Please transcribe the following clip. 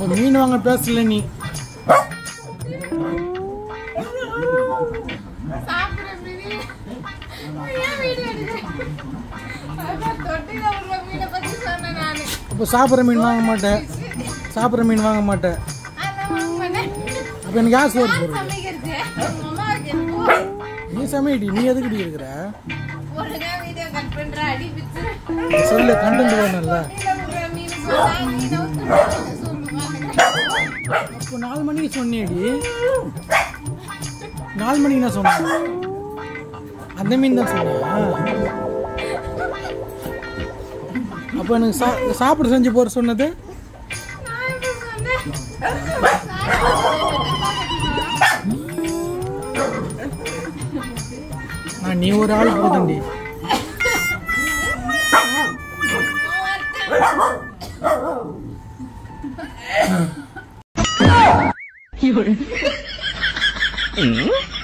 இப்போ மீன் வாங்க பேசல நீ சாப்பிடுற மீனி ஏன் வீடியோ எடுக்கிறேன் அதான் தொட்டில உள்ள மீனை பத்தி சொன்னேன் நானு அப்போ சாப்பிட்ற மீன் வாங்க மாட்டேன் சாப்பிட்ற மீன் வாங்க மாட்டேன் அதான் வாங்க மாட்டேன் அப்போ எனக்கு யார் சோறு யார் போடுறது சமைக்கிறது உங்க அம்மாவுக்கு என்னமோ நீ சமையடி நீ எதுக்குடி இருக்கிற ஒழுங்கா வீடியோ கட் பண்ற அடி பிச்சு சொல்லு கண்டென்ட் வேணும்ல தொட்டில உள்ள மீன் சொன்னா நீ நவுத்து சொல்லுவாங்க அப்போ நாலு மணிக்கு சொன்னியடி நாலு மணிக்கு நான் சொன்னேன் அந்த மீன் தான் சொன்னேன் அப்போ எனக்கு சா சாப்பிட செஞ்சு போற சொன்னது நான் எப்படி சொன்னேன் நான் நீ ஒரு ஆள் போதண்டி வரட்டும்.